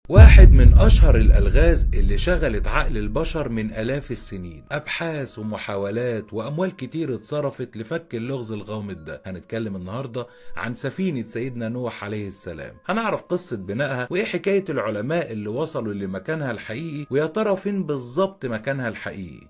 واحد من أشهر الألغاز اللي شغلت عقل البشر من آلاف السنين أبحاث ومحاولات وأموال كتير اتصرفت لفك اللغز الغامض ده هنتكلم النهاردة عن سفينة سيدنا نوح عليه السلام هنعرف قصة بنائها وإيه حكاية العلماء اللي وصلوا لمكانها الحقيقي ويا ترى فين بالظبط مكانها الحقيقي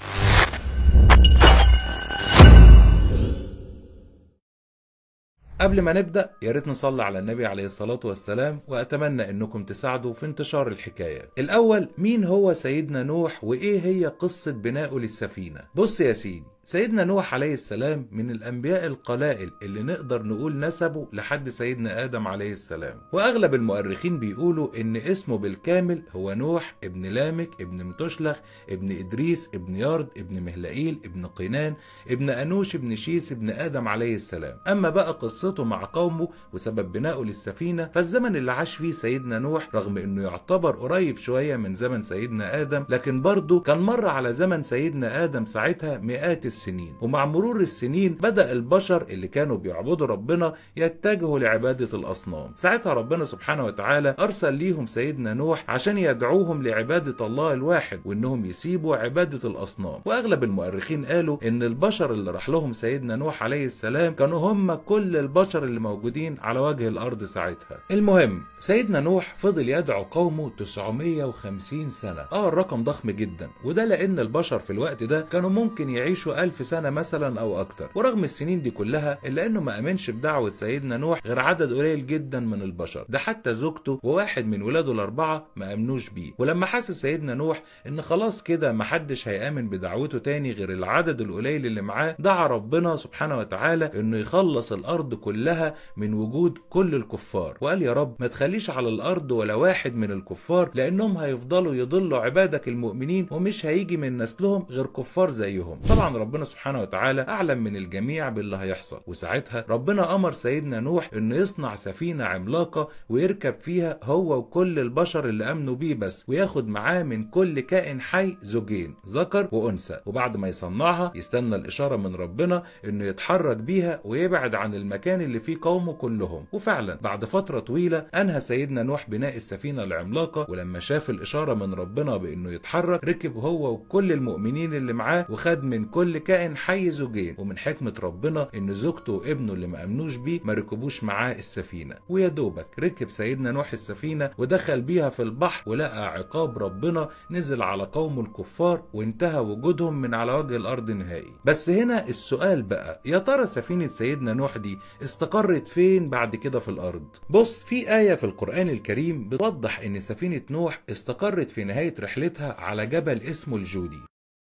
قبل ما نبدأ يا ريت نصلي على النبي عليه الصلاة والسلام وأتمنى إنكم تساعدوا في انتشار الحكاية. الأول مين هو سيدنا نوح وإيه هي قصة بنائه للسفينة؟ بص يا سيدي سيدنا نوح عليه السلام من الأنبياء القلائل اللي نقدر نقول نسبه لحد سيدنا آدم عليه السلام وأغلب المؤرخين بيقولوا إن اسمه بالكامل هو نوح ابن لامك ابن متشلخ ابن إدريس ابن يارد ابن مهلائيل ابن قينان ابن أنوش ابن شيس ابن آدم عليه السلام أما بقى قصته مع قومه وسبب بنائه للسفينة فالزمن اللي عاش فيه سيدنا نوح رغم إنه يعتبر قريب شوية من زمن سيدنا آدم لكن برضه كان مر على زمن سيدنا آدم ساعتها مئات السنين ومع مرور السنين بدأ البشر اللي كانوا بيعبدوا ربنا يتجهوا لعبادة الأصنام ساعتها ربنا سبحانه وتعالى أرسل ليهم سيدنا نوح عشان يدعوهم لعبادة الله الواحد وإنهم يسيبوا عبادة الأصنام وأغلب المؤرخين قالوا إن البشر اللي راح لهم سيدنا نوح عليه السلام كانوا هم كل البشر اللي موجودين على وجه الأرض ساعتها المهم سيدنا نوح فضل يدعو قومه 950 سنة اه الرقم ضخم جدا وده لأن البشر في الوقت ده كانوا ممكن يعيشوا ألف سنة مثلا أو أكتر ورغم السنين دي كلها إلا إنه ما أمنش بدعوة سيدنا نوح غير عدد قليل جدا من البشر ده حتى زوجته وواحد من ولاده الأربعة ما أمنوش بيه ولما حس سيدنا نوح إن خلاص كده محدش هيآمن بدعوته تاني غير العدد القليل اللي معاه دعا ربنا سبحانه وتعالى إنه يخلص الأرض كلها من وجود كل الكفار وقال يا رب ما تخليش على الأرض ولا واحد من الكفار لأنهم هيفضلوا يضلوا عبادك المؤمنين ومش هيجي من نسلهم غير كفار زيهم طبعا ربنا سبحانه وتعالى أعلم من الجميع باللي هيحصل وساعتها ربنا أمر سيدنا نوح إنه يصنع سفينة عملاقة ويركب فيها هو وكل البشر اللي آمنوا بيه بس وياخد معاه من كل كائن حي زوجين ذكر وأنثى وبعد ما يصنعها يستنى الإشارة من ربنا إنه يتحرك بيها ويبعد عن المكان اللي فيه قومه كلهم وفعلا بعد فترة طويلة أنهى سيدنا نوح بناء السفينة العملاقة ولما شاف الإشارة من ربنا بإنه يتحرك ركب هو وكل المؤمنين اللي معاه وخد من كل كائن حي زوجين ومن حكمة ربنا إن زوجته وابنه اللي ما أمنوش بيه ما ركبوش معاه السفينة ويا دوبك ركب سيدنا نوح السفينة ودخل بيها في البحر ولقى عقاب ربنا نزل على قومه الكفار وانتهى وجودهم من على وجه الأرض نهائي بس هنا السؤال بقى يا ترى سفينة سيدنا نوح دي استقرت فين بعد كده في الأرض بص في آية في القرآن الكريم بتوضح إن سفينة نوح استقرت في نهاية رحلتها على جبل اسمه الجودي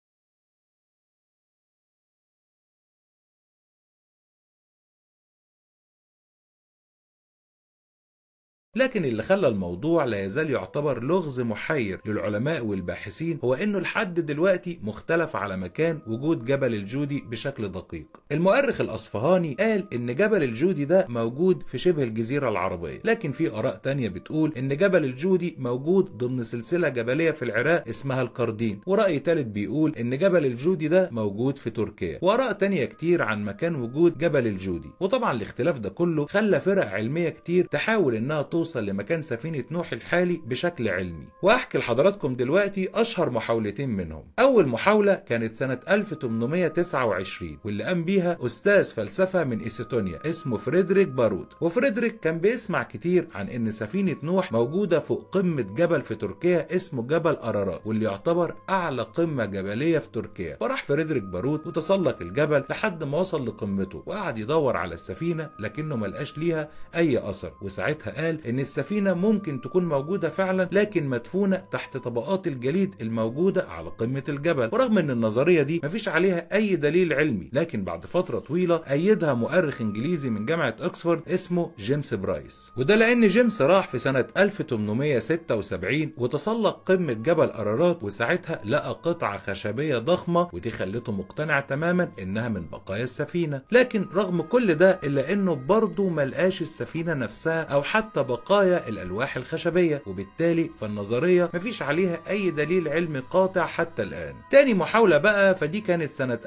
لكن اللي خلى الموضوع لا يزال يعتبر لغز محير للعلماء والباحثين هو انه لحد دلوقتي مختلف على مكان وجود جبل الجودي بشكل دقيق. المؤرخ الاصفهاني قال ان جبل الجودي ده موجود في شبه الجزيره العربيه، لكن في اراء تانية بتقول ان جبل الجودي موجود ضمن سلسله جبليه في العراق اسمها القردين، وراي ثالث بيقول ان جبل الجودي ده موجود في تركيا، واراء تانية كتير عن مكان وجود جبل الجودي، وطبعا الاختلاف ده كله خلى فرق علميه كتير تحاول انها توصل توصل لمكان سفينة نوح الحالي بشكل علمي وأحكي لحضراتكم دلوقتي أشهر محاولتين منهم أول محاولة كانت سنة 1829 واللي قام بيها أستاذ فلسفة من إستونيا اسمه فريدريك باروت وفريدريك كان بيسمع كتير عن إن سفينة نوح موجودة فوق قمة جبل في تركيا اسمه جبل أرارات واللي يعتبر أعلى قمة جبلية في تركيا فراح فريدريك باروت وتسلق الجبل لحد ما وصل لقمته وقعد يدور على السفينة لكنه ملقاش ليها أي أثر وساعتها قال إن السفينة ممكن تكون موجودة فعلا لكن مدفونة تحت طبقات الجليد الموجودة على قمة الجبل ورغم ان النظرية دي مفيش عليها اي دليل علمي لكن بعد فترة طويلة ايدها مؤرخ انجليزي من جامعة اكسفورد اسمه جيمس برايس وده لان جيمس راح في سنة 1876 وتسلق قمة جبل ارارات وساعتها لقى قطعة خشبية ضخمة ودي خلته مقتنع تماما انها من بقايا السفينة لكن رغم كل ده الا انه برضه ملقاش السفينة نفسها او حتى بقايا بقايا الألواح الخشبية وبالتالي فالنظرية مفيش عليها أي دليل علمي قاطع حتى الآن تاني محاولة بقى فدي كانت سنة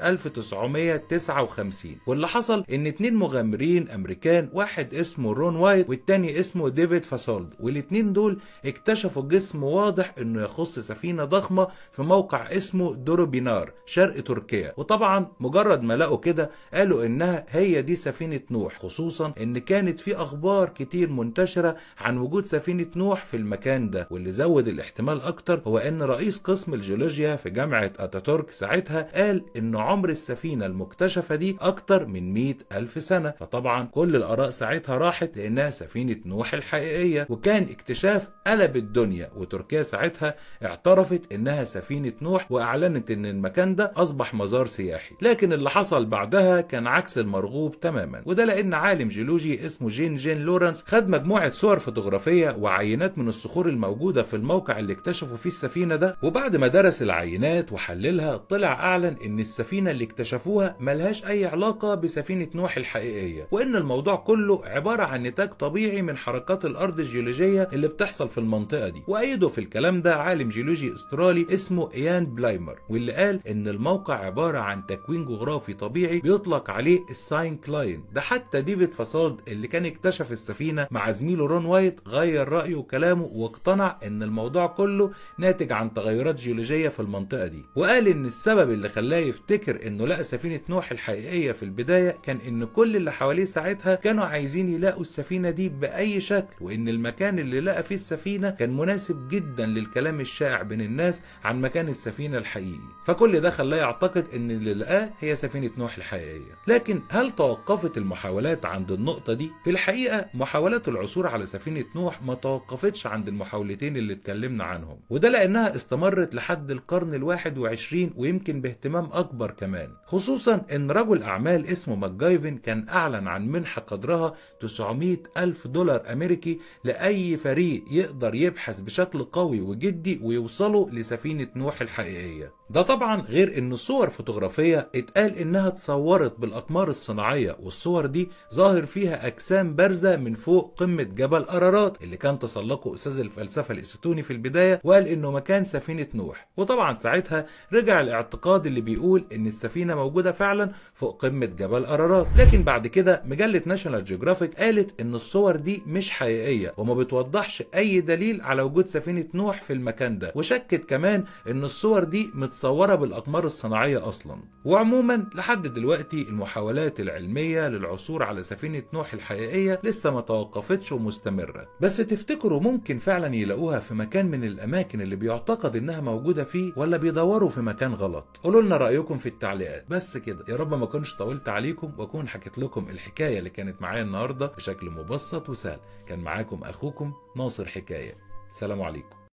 1959 واللي حصل إن اتنين مغامرين أمريكان واحد اسمه رون وايت والتاني اسمه ديفيد فاسولد والاتنين دول اكتشفوا جسم واضح إنه يخص سفينة ضخمة في موقع اسمه دوروبينار شرق تركيا وطبعا مجرد ما لقوا كده قالوا إنها هي دي سفينة نوح خصوصا إن كانت في أخبار كتير منتشرة عن وجود سفينة نوح في المكان ده واللي زود الاحتمال أكتر هو إن رئيس قسم الجيولوجيا في جامعة أتاتورك ساعتها قال إن عمر السفينة المكتشفة دي أكتر من 100 ألف سنة فطبعا كل الآراء ساعتها راحت لأنها سفينة نوح الحقيقية وكان اكتشاف قلب الدنيا وتركيا ساعتها اعترفت إنها سفينة نوح وأعلنت إن المكان ده أصبح مزار سياحي لكن اللي حصل بعدها كان عكس المرغوب تماما وده لأن عالم جيولوجي اسمه جين جين لورنس خد مجموعة صور فوتوغرافية وعينات من الصخور الموجودة في الموقع اللي اكتشفوا فيه السفينة ده وبعد ما درس العينات وحللها طلع أعلن إن السفينة اللي اكتشفوها ملهاش أي علاقة بسفينة نوح الحقيقية وإن الموضوع كله عبارة عن نتاج طبيعي من حركات الأرض الجيولوجية اللي بتحصل في المنطقة دي وأيده في الكلام ده عالم جيولوجي أسترالي اسمه إيان بلايمر واللي قال إن الموقع عبارة عن تكوين جغرافي طبيعي بيطلق عليه الساين كلاين ده حتى ديفيد فاسولد اللي كان اكتشف السفينة مع زميله رون وايت غير رأيه وكلامه واقتنع إن الموضوع كله ناتج عن تغيرات جيولوجية في المنطقة دي وقال إن السبب اللي خلاه يفتكر إنه لقى سفينة نوح الحقيقية في البداية كان إن كل اللي حواليه ساعتها كانوا عايزين يلاقوا السفينة دي بأي شكل وإن المكان اللي لقى فيه السفينة كان مناسب جدا للكلام الشائع بين الناس عن مكان السفينة الحقيقي فكل ده خلاه يعتقد إن اللي لقاه هي سفينة نوح الحقيقية لكن هل توقفت المحاولات عند النقطة دي؟ في الحقيقة محاولات العثور على سفينة نوح ما توقفتش عند المحاولتين اللي اتكلمنا عنهم وده لأنها استمرت لحد القرن الواحد وعشرين ويمكن باهتمام أكبر كمان خصوصا إن رجل أعمال اسمه ماكجايفن كان أعلن عن منحة قدرها 900 ألف دولار أمريكي لأي فريق يقدر يبحث بشكل قوي وجدي ويوصلوا لسفينة نوح الحقيقية ده طبعا غير ان صور فوتوغرافية اتقال انها اتصورت بالاقمار الصناعية والصور دي ظاهر فيها اجسام بارزة من فوق قمة جبل ارارات اللي كان تسلقه استاذ الفلسفة الاستوني في البداية وقال انه مكان سفينة نوح وطبعا ساعتها رجع الاعتقاد اللي بيقول ان السفينة موجودة فعلا فوق قمة جبل ارارات لكن بعد كده مجلة ناشونال جيوغرافيك قالت ان الصور دي مش حقيقية وما بتوضحش اي دليل على وجود سفينة نوح في المكان ده وشكت كمان ان الصور دي متصورة بالاقمار الصناعية اصلا وعموما لحد دلوقتي المحاولات العلمية للعثور على سفينة نوح الحقيقية لسه ما توقفتش ومستمرة بس تفتكروا ممكن فعلا يلاقوها في مكان من الاماكن اللي بيعتقد انها موجودة فيه ولا بيدوروا في مكان غلط قولوا لنا رأيكم في التعليقات بس كده يا رب ما كنتش طولت عليكم واكون حكيت لكم الحكاية اللي كانت معايا النهاردة بشكل مبسط وسهل كان معاكم اخوكم ناصر حكاية سلام عليكم